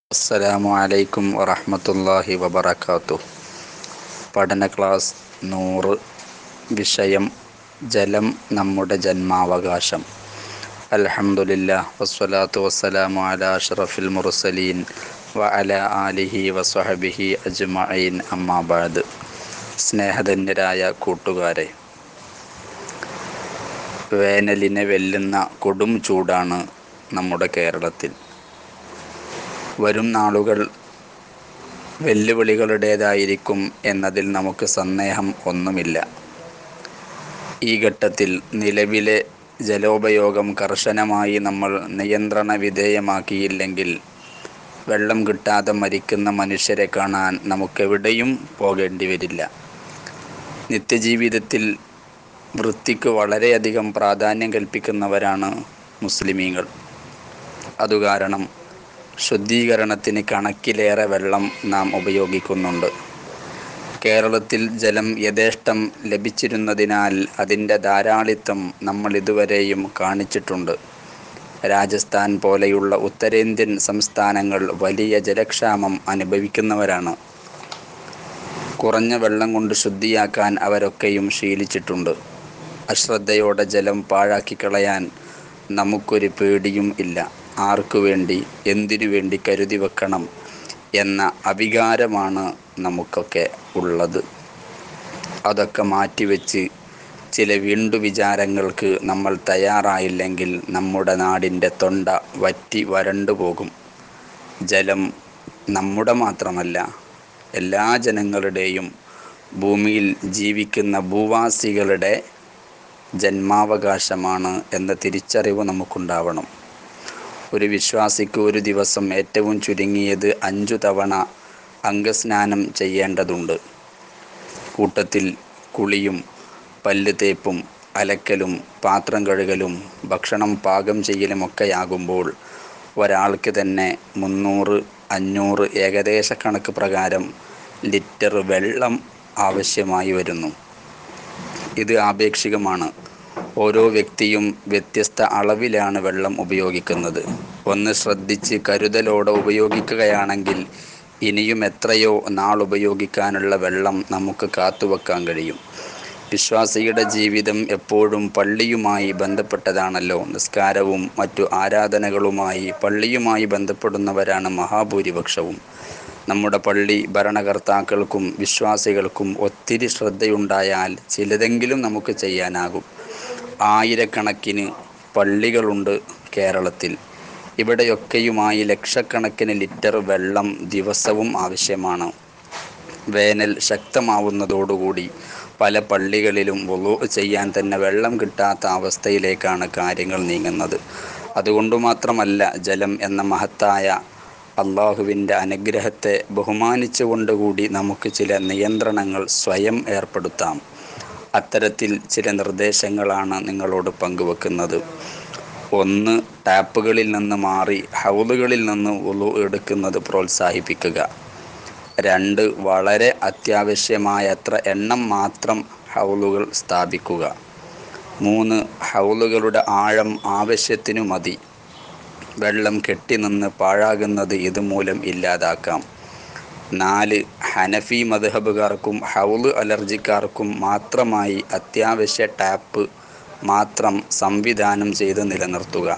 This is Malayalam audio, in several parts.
അസ്സലാമു അലൈക്കും വറഹ്മത്തുള്ളാഹി വബറകാതുഹു പഠന ക്ലാസ് നൂറ് വിഷയം ജലം നമ്മുടെ ജന്മാവകാശം അൽഹംദുലില്ലാ വസ്സലാത്തു വസ്സലാമു അലാ അഷ്റഫിൽ മുർസലീൻ വ അലാ ആലിഹി വസ്വഹബിഹി അജ്മഈൻ അമ്മാ ബഅദ് സ്നേഹധന്യരായ കൂട്ടുകാരെ വേനലിനെ വെല്ലുന്ന കൊടും ചൂടാണ് നമ്മുടെ കേരളത്തിൽ വരും നാളുകൾ വെല്ലുവിളികളുടേതായിരിക്കും എന്നതിൽ നമുക്ക് സന്ദേഹം ഒന്നുമില്ല ഈ ഘട്ടത്തിൽ നിലവിലെ ജലോപയോഗം കർശനമായി നമ്മൾ നിയന്ത്രണ വിധേയമാക്കിയില്ലെങ്കിൽ വെള്ളം കിട്ടാതെ മരിക്കുന്ന മനുഷ്യരെ കാണാൻ നമുക്കെവിടെയും പോകേണ്ടി വരില്ല നിത്യജീവിതത്തിൽ വൃത്തിക്ക് വളരെയധികം പ്രാധാന്യം കൽപ്പിക്കുന്നവരാണ് മുസ്ലിമീങ്ങൾ അതുകാരണം ശുദ്ധീകരണത്തിന് കണക്കിലേറെ വെള്ളം നാം ഉപയോഗിക്കുന്നുണ്ട് കേരളത്തിൽ ജലം യഥേഷ്ടം ലഭിച്ചിരുന്നതിനാൽ അതിൻ്റെ ധാരാളിത്തം നമ്മൾ ഇതുവരെയും കാണിച്ചിട്ടുണ്ട് രാജസ്ഥാൻ പോലെയുള്ള ഉത്തരേന്ത്യൻ സംസ്ഥാനങ്ങൾ വലിയ ജലക്ഷാമം അനുഭവിക്കുന്നവരാണ് കുറഞ്ഞ വെള്ളം കൊണ്ട് ശുദ്ധിയാക്കാൻ അവരൊക്കെയും ശീലിച്ചിട്ടുണ്ട് അശ്രദ്ധയോടെ ജലം പാഴാക്കി കളയാൻ നമുക്കൊരു പേടിയും ഇല്ല ആർക്കു വേണ്ടി എന്തിനു വേണ്ടി കരുതി വെക്കണം എന്ന അവികാരമാണ് നമുക്കൊക്കെ ഉള്ളത് അതൊക്കെ മാറ്റിവെച്ച് ചില വീണ്ടു വിചാരങ്ങൾക്ക് നമ്മൾ തയ്യാറായില്ലെങ്കിൽ നമ്മുടെ നാടിൻ്റെ തൊണ്ട വറ്റി വരണ്ടു പോകും ജലം നമ്മുടെ മാത്രമല്ല എല്ലാ ജനങ്ങളുടെയും ഭൂമിയിൽ ജീവിക്കുന്ന ഭൂവാസികളുടെ ജന്മാവകാശമാണ് എന്ന തിരിച്ചറിവ് നമുക്കുണ്ടാവണം ഒരു വിശ്വാസിക്ക് ഒരു ദിവസം ഏറ്റവും ചുരുങ്ങിയത് അഞ്ചു തവണ അംഗസ്നാനം ചെയ്യേണ്ടതുണ്ട് കൂട്ടത്തിൽ കുളിയും പല്ല് തേപ്പും അലക്കലും പാത്രം കഴുകലും ഭക്ഷണം പാകം ചെയ്യലുമൊക്കെയാകുമ്പോൾ ഒരാൾക്ക് തന്നെ മുന്നൂറ് അഞ്ഞൂറ് ഏകദേശ കണക്ക് പ്രകാരം ലിറ്റർ വെള്ളം ആവശ്യമായി വരുന്നു ഇത് ആപേക്ഷികമാണ് ഓരോ വ്യക്തിയും വ്യത്യസ്ത അളവിലാണ് വെള്ളം ഉപയോഗിക്കുന്നത് ഒന്ന് ശ്രദ്ധിച്ച് കരുതലോടെ ഉപയോഗിക്കുകയാണെങ്കിൽ ഇനിയും എത്രയോ നാൾ ഉപയോഗിക്കാനുള്ള വെള്ളം നമുക്ക് കാത്തുവെക്കാൻ കഴിയും വിശ്വാസിയുടെ ജീവിതം എപ്പോഴും പള്ളിയുമായി ബന്ധപ്പെട്ടതാണല്ലോ നിസ്കാരവും മറ്റു ആരാധനകളുമായി പള്ളിയുമായി ബന്ധപ്പെടുന്നവരാണ് മഹാഭൂരിപക്ഷവും നമ്മുടെ പള്ളി ഭരണകർത്താക്കൾക്കും വിശ്വാസികൾക്കും ഒത്തിരി ശ്രദ്ധയുണ്ടായാൽ ചിലതെങ്കിലും നമുക്ക് ചെയ്യാനാകും ആയിരക്കണക്കിന് പള്ളികളുണ്ട് കേരളത്തിൽ ഇവിടെയൊക്കെയുമായി ലക്ഷക്കണക്കിന് ലിറ്റർ വെള്ളം ദിവസവും ആവശ്യമാണ് വേനൽ ശക്തമാവുന്നതോടുകൂടി പല പള്ളികളിലും വുളു ചെയ്യാൻ തന്നെ വെള്ളം കിട്ടാത്ത അവസ്ഥയിലേക്കാണ് കാര്യങ്ങൾ നീങ്ങുന്നത് അതുകൊണ്ട് മാത്രമല്ല ജലം എന്ന മഹത്തായ അള്ളാഹുവിൻ്റെ അനുഗ്രഹത്തെ ബഹുമാനിച്ചുകൊണ്ടുകൂടി നമുക്ക് ചില നിയന്ത്രണങ്ങൾ സ്വയം ഏർപ്പെടുത്താം അത്തരത്തിൽ ചില നിർദ്ദേശങ്ങളാണ് നിങ്ങളോട് പങ്കുവെക്കുന്നത് ഒന്ന് ടാപ്പുകളിൽ നിന്ന് മാറി ഹൗലുകളിൽ നിന്ന് ഉളു എടുക്കുന്നത് പ്രോത്സാഹിപ്പിക്കുക രണ്ട് വളരെ അത്യാവശ്യമായത്ര എണ്ണം മാത്രം ഹൗലുകൾ സ്ഥാപിക്കുക മൂന്ന് ഹൗലുകളുടെ ആഴം ആവശ്യത്തിനു മതി വെള്ളം കെട്ടിനിന്ന് പാഴാകുന്നത് ഇതുമൂലം ഇല്ലാതാക്കാം നാല് ഹനഫി മദ്ഹബുകാർക്കും ഹൗല് അലർജിക്കാർക്കും മാത്രമായി അത്യാവശ്യ ടാപ്പ് മാത്രം സംവിധാനം ചെയ്ത് നിലനിർത്തുക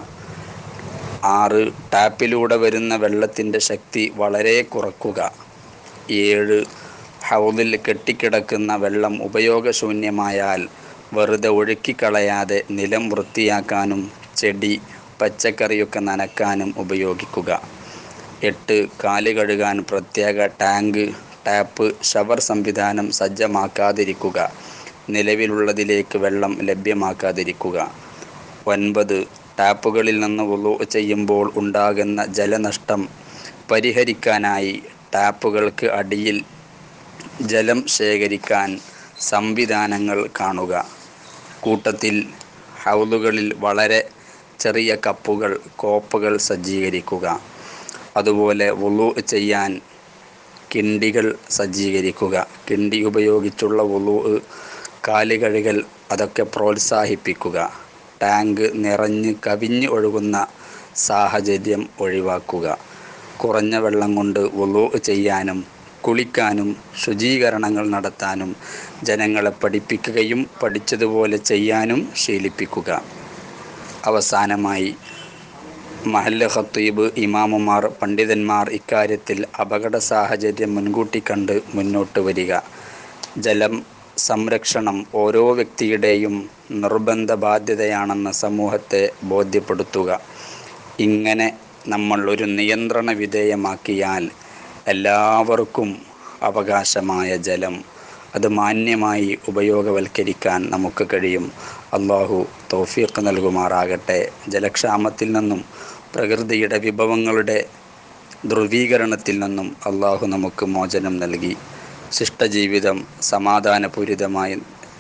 ആറ് ടാപ്പിലൂടെ വരുന്ന വെള്ളത്തിൻ്റെ ശക്തി വളരെ കുറക്കുക ഏഴ് ഹൗലിൽ കെട്ടിക്കിടക്കുന്ന വെള്ളം ഉപയോഗശൂന്യമായാൽ വെറുതെ ഒഴുക്കിക്കളയാതെ നിലം വൃത്തിയാക്കാനും ചെടി പച്ചക്കറിയൊക്കെ നനക്കാനും ഉപയോഗിക്കുക എട്ട് കാല് കഴുകാൻ പ്രത്യേക ടാങ്ക് ടാപ്പ് ഷവർ സംവിധാനം സജ്ജമാക്കാതിരിക്കുക നിലവിലുള്ളതിലേക്ക് വെള്ളം ലഭ്യമാക്കാതിരിക്കുക ഒൻപത് ടാപ്പുകളിൽ നിന്ന് വുളു ചെയ്യുമ്പോൾ ഉണ്ടാകുന്ന ജലനഷ്ടം പരിഹരിക്കാനായി ടാപ്പുകൾക്ക് അടിയിൽ ജലം ശേഖരിക്കാൻ സംവിധാനങ്ങൾ കാണുക കൂട്ടത്തിൽ ഹൗലുകളിൽ വളരെ ചെറിയ കപ്പുകൾ കോപ്പുകൾ സജ്ജീകരിക്കുക അതുപോലെ വുളു ചെയ്യാൻ കിണ്ടികൾ സജ്ജീകരിക്കുക കിണ്ടി ഉപയോഗിച്ചുള്ള വുളു കാല് കഴുകൽ അതൊക്കെ പ്രോത്സാഹിപ്പിക്കുക ടാങ്ക് നിറഞ്ഞ് കവിഞ്ഞ് ഒഴുകുന്ന സാഹചര്യം ഒഴിവാക്കുക കുറഞ്ഞ വെള്ളം കൊണ്ട് വുളു ചെയ്യാനും കുളിക്കാനും ശുചീകരണങ്ങൾ നടത്താനും ജനങ്ങളെ പഠിപ്പിക്കുകയും പഠിച്ചതുപോലെ ചെയ്യാനും ശീലിപ്പിക്കുക അവസാനമായി മഹല്ല ഖത്തീബ് ഇമാമുമാർ പണ്ഡിതന്മാർ ഇക്കാര്യത്തിൽ അപകട സാഹചര്യം മുൻകൂട്ടി കണ്ട് മുന്നോട്ട് വരിക ജലം സംരക്ഷണം ഓരോ വ്യക്തിയുടെയും നിർബന്ധ ബാധ്യതയാണെന്ന് സമൂഹത്തെ ബോധ്യപ്പെടുത്തുക ഇങ്ങനെ നമ്മൾ ഒരു നിയന്ത്രണ വിധേയമാക്കിയാൽ എല്ലാവർക്കും അവകാശമായ ജലം അത് മാന്യമായി ഉപയോഗവൽക്കരിക്കാൻ നമുക്ക് കഴിയും അള്ളാഹു തൗഫീഖ് നൽകുമാറാകട്ടെ ജലക്ഷാമത്തിൽ നിന്നും പ്രകൃതിയുടെ വിഭവങ്ങളുടെ ധ്രുവീകരണത്തിൽ നിന്നും അള്ളാഹു നമുക്ക് മോചനം നൽകി ശിഷ്ടജീവിതം സമാധാനപൂരിതമായി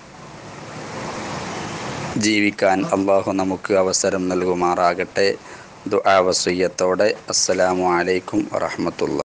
ജീവിക്കാൻ അള്ളാഹു നമുക്ക് അവസരം നൽകുമാറാകട്ടെ ദുആ വസിയ്യത്തോടെ അസ്സലാമു അലൈക്കും വറഹ്മത്തുള്ളാഹി